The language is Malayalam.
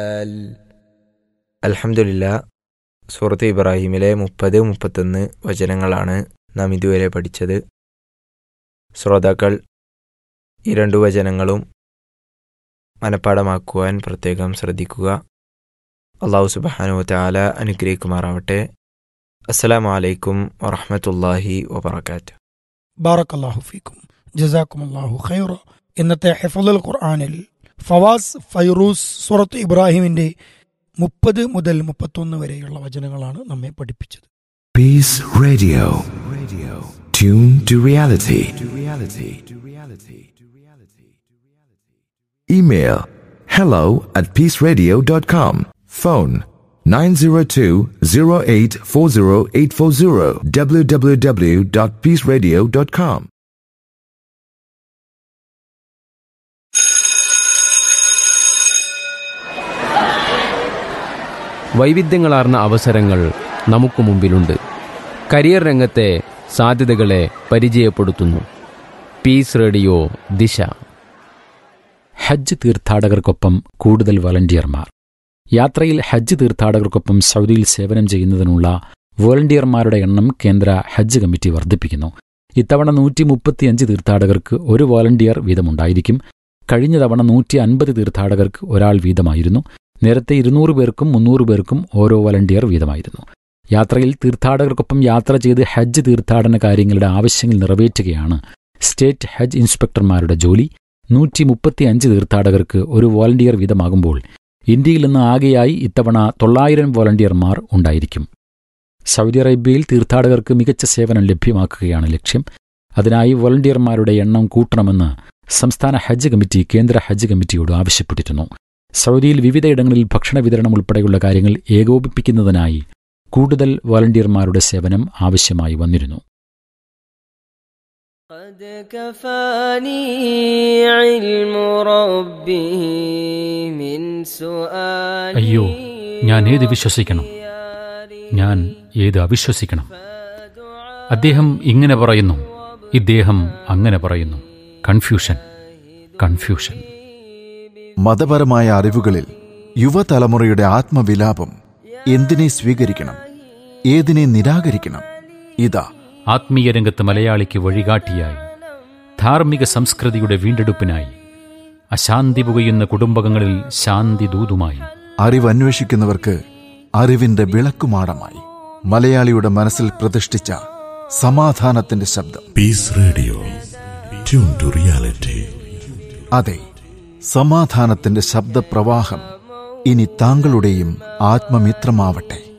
അൽഹംദുലില്ല സൂറത്ത് ഇബ്രാഹിമിലെ മുപ്പത് മുപ്പത്തൊന്ന് വചനങ്ങളാണ് നാം ഇതുവരെ പഠിച്ചത് ശ്രോതാക്കൾ ഈ രണ്ടു വചനങ്ങളും മനഃപ്പാടമാക്കുവാൻ പ്രത്യേകം ശ്രദ്ധിക്കുക അള്ളാഹു സുബാനു താല അനുഗ്രഹിക്കുമാറാവട്ടെ അസ്സലാമു അലൈക്കും വറഹമത്തല്ലാഹി വബർക്കാറ്റ് ബാറക്കല്ലാഹു ഫീക്കും ജസാക്കും അള്ളാഹു ഖൈറ ഇന്നത്തെ ഹെഫുൽ ഖുർആാനിൽ ഫവാസ് ഫൈറൂസ് സുറത്ത് ഇബ്രാഹിമിന്റെ മുപ്പത് മുതൽ മുപ്പത്തൊന്ന് വരെയുള്ള വചനങ്ങളാണ് നമ്മെ പഠിപ്പിച്ചത് Peace Radio. Radio. Tune to reality. To reality. To reality. To reality. Email hello at peaceradio.com. Phone 902-0840840 www.peaceradio.com. വൈവിധ്യങ്ങളാർന്ന അവസരങ്ങൾ നമുക്ക് മുമ്പിലുണ്ട് കരിയർ രംഗത്തെ സാധ്യതകളെ പരിചയപ്പെടുത്തുന്നു പീസ് റേഡിയോ ദിശ ഹജ്ജ് തീർത്ഥാടകർക്കൊപ്പം കൂടുതൽ വളണ്ടിയർമാർ യാത്രയിൽ ഹജ്ജ് തീർത്ഥാടകർക്കൊപ്പം സൗദിയിൽ സേവനം ചെയ്യുന്നതിനുള്ള വോളണ്ടിയർമാരുടെ എണ്ണം കേന്ദ്ര ഹജ്ജ് കമ്മിറ്റി വർദ്ധിപ്പിക്കുന്നു ഇത്തവണ നൂറ്റി മുപ്പത്തിയഞ്ച് തീർത്ഥാടകർക്ക് ഒരു വോളണ്ടിയർ വീതമുണ്ടായിരിക്കും കഴിഞ്ഞ തവണ നൂറ്റി അൻപത് തീർത്ഥാടകർക്ക് ഒരാൾ വീതമായിരുന്നു നേരത്തെ ഇരുന്നൂറ് പേർക്കും മുന്നൂറ് പേർക്കും ഓരോ വലണ്ടിയർ വീതമായിരുന്നു യാത്രയിൽ തീർത്ഥാടകർക്കൊപ്പം യാത്ര ചെയ്ത് ഹജ്ജ് തീർത്ഥാടന കാര്യങ്ങളുടെ ആവശ്യങ്ങൾ നിറവേറ്റുകയാണ് സ്റ്റേറ്റ് ഹജ്ജ് ഇൻസ്പെക്ടർമാരുടെ ജോലി നൂറ്റി മുപ്പത്തിയഞ്ച് തീർത്ഥാടകർക്ക് ഒരു വോളണ്ടിയർ വീതമാകുമ്പോൾ ഇന്ത്യയിൽ നിന്ന് ആകെയായി ഇത്തവണ തൊള്ളായിരം വോളണ്ടിയർമാർ ഉണ്ടായിരിക്കും സൗദി അറേബ്യയിൽ തീർത്ഥാടകർക്ക് മികച്ച സേവനം ലഭ്യമാക്കുകയാണ് ലക്ഷ്യം അതിനായി വോളണ്ടിയർമാരുടെ എണ്ണം കൂട്ടണമെന്ന് സംസ്ഥാന ഹജ്ജ് കമ്മിറ്റി കേന്ദ്ര ഹജ്ജ് കമ്മിറ്റിയോട് ആവശ്യപ്പെട്ടിരുന്നു സൗദിയിൽ വിവിധയിടങ്ങളിൽ ഭക്ഷണ വിതരണം ഉൾപ്പെടെയുള്ള കാര്യങ്ങൾ ഏകോപിപ്പിക്കുന്നതിനായി കൂടുതൽ വോളണ്ടിയർമാരുടെ സേവനം ആവശ്യമായി വന്നിരുന്നു قد كفاني علم ربه من سؤالي അയ്യോ, ഞാൻ ഏത് വിശ്വസിക്കണം? ഞാൻ ഏത് അവിശ്വസിക്കണം അദ്ദേഹം ഇങ്ങനെ പറയുന്നു ഇദ്ദേഹം അങ്ങനെ പറയുന്നു കൺഫ്യൂഷൻ കൺഫ്യൂഷൻ മതപരമായ അറിവുകളിൽ യുവതലമുറയുടെ ആത്മവിലാപം എന്തിനെ സ്വീകരിക്കണം ഏതിനെ നിരാകരിക്കണം ഇതാ ആത്മീയ രംഗത്ത് മലയാളിക്ക് വഴികാട്ടിയായി ധാർമ്മിക സംസ്കൃതിയുടെ വീണ്ടെടുപ്പിനായി അശാന്തി പുകയുന്ന കുടുംബങ്ങളിൽ ശാന്തി ദൂതുമായി അറിവന്വേഷിക്കുന്നവർക്ക് അറിവിന്റെ വിളക്കുമാടമായി മലയാളിയുടെ മനസ്സിൽ പ്രതിഷ്ഠിച്ച സമാധാനത്തിന്റെ ശബ്ദം Peace Radio. Tune to reality. അതെ സമാധാനത്തിന്റെ ശബ്ദപ്രവാഹം ഇനി താങ്കളുടെയും ആത്മമിത്രമാവട്ടെ